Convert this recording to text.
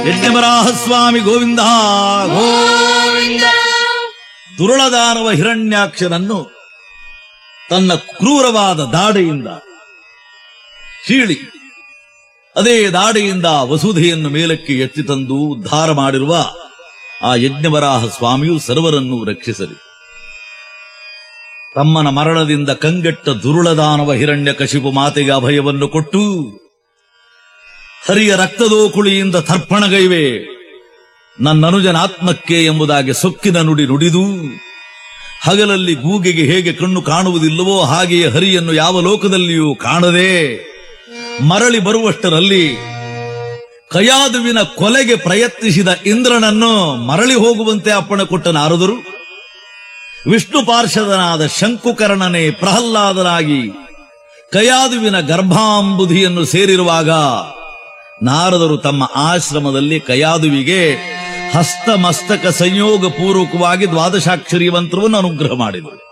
ಯಜ್ಞವರಾಹ ಸ್ವಾಮಿ ಗೋವಿಂದ ಗೋ ಗೋವಿಂದ ದುರುಳದಾನವ ಹಿರಣ್ಯಾಕ್ಷನನ್ನು ತನ್ನ ಕ್ರೂರವಾದ ದಾಡೆಯಿಂದ ಸೀಳಿ ಅದೇ ದಾಡೆಯಿಂದ ವಸುಧೆಯನ್ನು ಮೇಲಕ್ಕೆ ಎತ್ತಿ ತಂದು ಉದ್ಧಾರ ಮಾಡಿರುವ ಆ ಯಜ್ಞವರಾಹ ಸ್ವಾಮಿಯು ಸರ್ವರನ್ನು ರಕ್ಷಿಸಲಿ ತಮ್ಮನ ಮರಣದಿಂದ ಕಂಗೆಟ್ಟ ದುರುಳದಾನವ ಹಿರಣ್ಯ ಕಶಿಪು ಮಾತೆಗೆ ಅಭಯವನ್ನು ಕೊಟ್ಟು ಹರಿಯ ರಕ್ತದೋಕುಳಿಯಿಂದ ತರ್ಪಣಗೈವೆ ನನ್ನನುಜನ ಆತ್ಮಕ್ಕೆ ಎಂಬುದಾಗಿ ಸೊಕ್ಕಿನ ನುಡಿ ನುಡಿದು ಹಗಲಲ್ಲಿ ಗೂಗೆಗೆ ಹೇಗೆ ಕಣ್ಣು ಕಾಣುವುದಿಲ್ಲವೋ ಹಾಗೆಯೇ ಹರಿಯನ್ನು ಯಾವ ಲೋಕದಲ್ಲಿಯೂ ಕಾಣದೆ ಮರಳಿ ಬರುವಷ್ಟರಲ್ಲಿ ಕಯಾದುವಿನ ಕೊಲೆಗೆ ಪ್ರಯತ್ನಿಸಿದ ಇಂದ್ರನನ್ನು ಮರಳಿ ಹೋಗುವಂತೆ ಅಪ್ಪಣೆ ಕೊಟ್ಟ ನಾರದರು ವಿಷ್ಣು ಪಾರ್ಷದನಾದ ಶಂಕುಕರ್ಣನೇ ಪ್ರಹ್ಲಾದನಾಗಿ ಕಯಾದುವಿನ ಗರ್ಭಾಂಬುಧಿಯನ್ನು ಸೇರಿರುವಾಗ ನಾರದರು ತಮ್ಮ ಆಶ್ರಮದಲ್ಲಿ ಕಯಾದುವಿಗೆ ಹಸ್ತಮಸ್ತಕ ಸಂಯೋಗ ಪೂರ್ವಕವಾಗಿ ದ್ವಾದಶಾಕ್ಷರಿ ಮಂತ್ರವನ್ನು ಅನುಗ್ರಹ ಮಾಡಿದರು